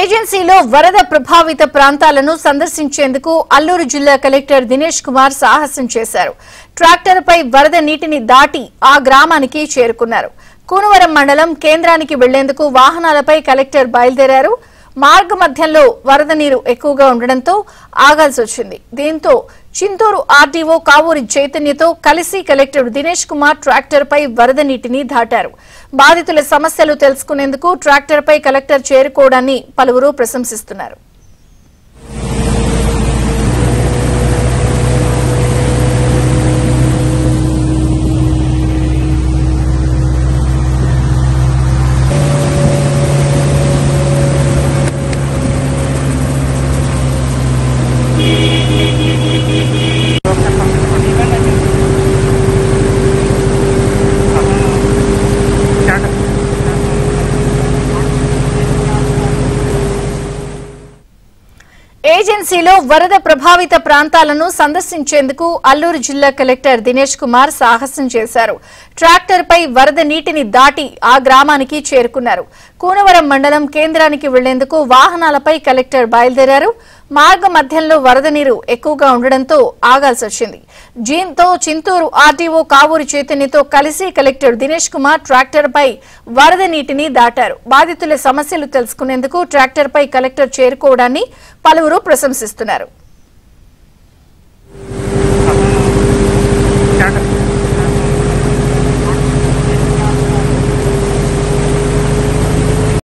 ఏజెన్సీలో వరద ప్రభావిత ప్రాంతాలను సందర్శించేందుకు అల్లూరు జిల్లా కలెక్టర్ దినేష్ కుమార్ సాహసం చేశారు ట్రాక్టర్పై వరద నీటిని దాటి ఆ గ్రామానికి చేరుకున్నారు కూనవరం మండలం కేంద్రానికి వెళ్లేందుకు వాహనాలపై కలెక్టర్ బయలుదేరారు మార్గ మధ్యంలో వరద నీరు ఎక్కువగా ఉండడంతో ఆగాల్సి వచ్చింది దీంతో చింతూరు ఆర్డీఓ కావూరి చైతన్యతో కలిసి కలెక్టర్ దినేష్ కుమార్ ట్రాక్టర్పై వరద నీటిని దాటారు బాధితుల సమస్యలు తెలుసుకునేందుకు ట్రాక్టర్పై కలెక్టర్ చేరుకోవడాన్ని పలువురు ప్రశంసిస్తున్నారు ఏజెన్సీలో వరద ప్రభావిత ప్రాంతాలను సందర్శించేందుకు అల్లూరు జిల్లా కలెక్టర్ దినేష్ కుమార్ సాహసం చేశారు ట్రాక్టర్పై వరద నీటిని దాటి ఆ గ్రామానికి చేరుకున్నారు కూనవరం మండలం కేంద్రానికి వెళ్లేందుకు వాహనాలపై కలెక్టర్ బయలుదేరారు మార్గ మధ్యంలో వరద నీరు ఎక్కువగా ఉండడంతో ఆగాల్సి వచ్చింది దీంతో చింతూరు ఆర్టీఓ కావూరి చైతన్యతో కలిసి కలెక్టర్ దినేష్ కుమార్ ట్రాక్టర్పై వరద నీటిని దాటారు బాధితుల సమస్యలు తెలుసుకునేందుకు ట్రాక్టర్పై కలెక్టర్ చేరుకోవడాన్ని పలువురు ప్రశంసిస్తున్నారు